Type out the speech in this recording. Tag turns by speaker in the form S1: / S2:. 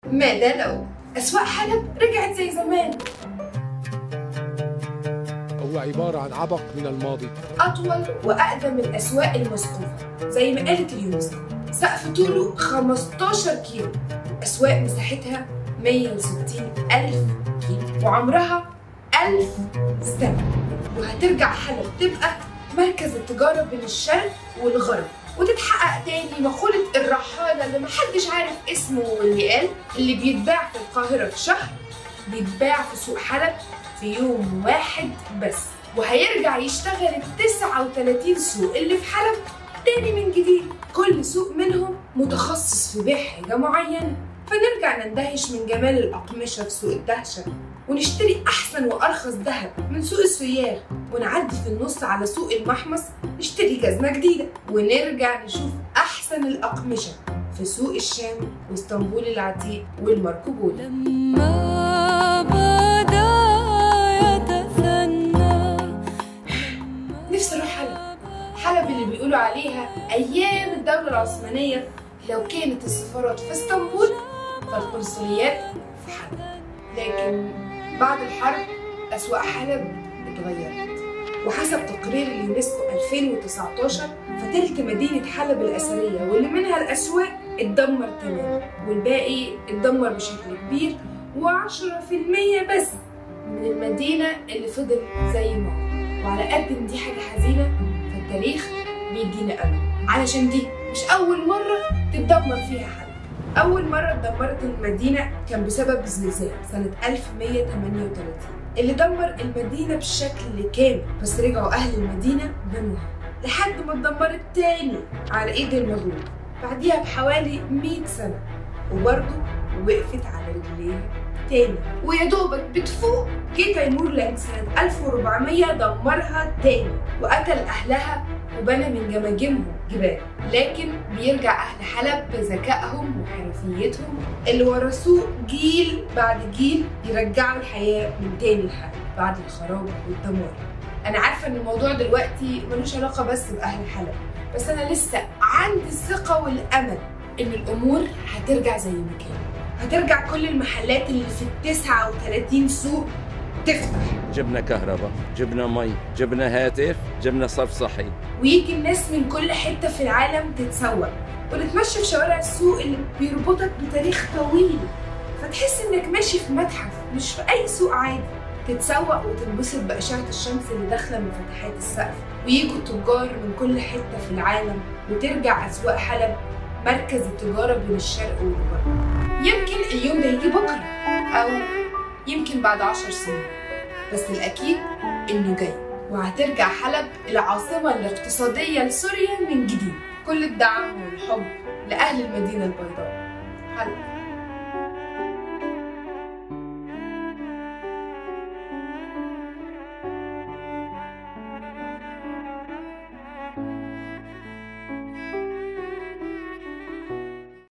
S1: ماذا لو أسواق حلب رجعت زي زمان
S2: هو عبارة عن عبق من الماضي
S1: أطول وأقدم الأسواق المسقوفة زي ما قالت اليونسكو سقف طوله 15 كيلو أسواق مساحتها 160 ألف كيلو وعمرها ألف سنة وهترجع حلب تبقى مركز التجارة بين الشرق والغرب وتتحقق تاني مقولة الرحالة اللي محدش عارف اسمه واللي قال اللي بيتباع في القاهرة في شهر بيتباع في سوق حلب في يوم واحد بس وهيرجع يشتغل ال 39 سوق اللي في حلب تاني من جديد كل سوق منهم متخصص في بيع حاجة معينة فنرجع نندهش من جمال الأقمشة في سوق الدهشة ونشتري أحسن وأرخص ذهب من سوق السياح ونعدي في النص على سوق المحمص نشتري جزمة جديدة ونرجع نشوف أحسن الأقمشة في سوق الشام واسطنبول العتيق والماركوبولو
S3: لما بدا يتثنى
S1: نفسي اروح حلب حلب اللي بيقولوا عليها ايام الدوله العثمانيه لو كانت السفارات في اسطنبول فالقنصليات في حلب لكن بعد الحرب اسواق حلب اتغيرت وحسب تقرير اليونسكو 2019 فتلت مدينة حلب الأثرية واللي منها الأسواق اتدمر تماما والباقي اتدمر بشكل كبير و10% بس من المدينة اللي فضل زي ما هو وعلى قد ان دي حاجه حزينه فالتاريخ بيدينا امل علشان دي مش اول مره تتدمر فيها حلب اول مره اتدمرت المدينه كان بسبب الزلزال سنه 1138 اللي دمر المدينه بشكل كامل بس رجعوا اهل المدينه بنوها لحد ما اتدمرت تاني على ايد المغول بعديها بحوالي 100 سنه وبرضه وقفت على رجليها تاني ويا دوبك بتفوق جه تيمور لأن سنة 1400 دمرها تاني وقتل أهلها وبنى من جماجمهم جبال لكن بيرجع أهل حلب بذكائهم وحرفيتهم اللي ورثوه جيل بعد جيل يرجعوا الحياة من تاني لحلب بعد الخراب والدمار أنا عارفة إن الموضوع دلوقتي ملوش علاقة بس بأهل حلب بس أنا لسه عندي الثقة والأمل إن الأمور هترجع زي ما كانت هترجع كل المحلات اللي في ال 39 سوق تفتح
S4: جبنا كهرباء جبنا مي جبنا هاتف جبنا صرف صحي
S1: ويجي الناس من كل حتة في العالم تتسوق ونتمشى في شوارع السوق اللي بيربطك بتاريخ طويل فتحس انك ماشي في متحف مش في اي سوق عادي تتسوق وتنبسط بأشعة الشمس اللي داخلة من فتحات السقف ويجوا تجار من كل حتة في العالم وترجع أسواق حلب مركز التجارة بين الشرق والغرب يمكن اليوم ده يجي بكرة أو يمكن بعد عشر سنين بس الأكيد إنه جاي وهترجع حلب العاصمة الاقتصادية لسوريا من جديد كل الدعم والحب لأهل المدينة البيضاء حلب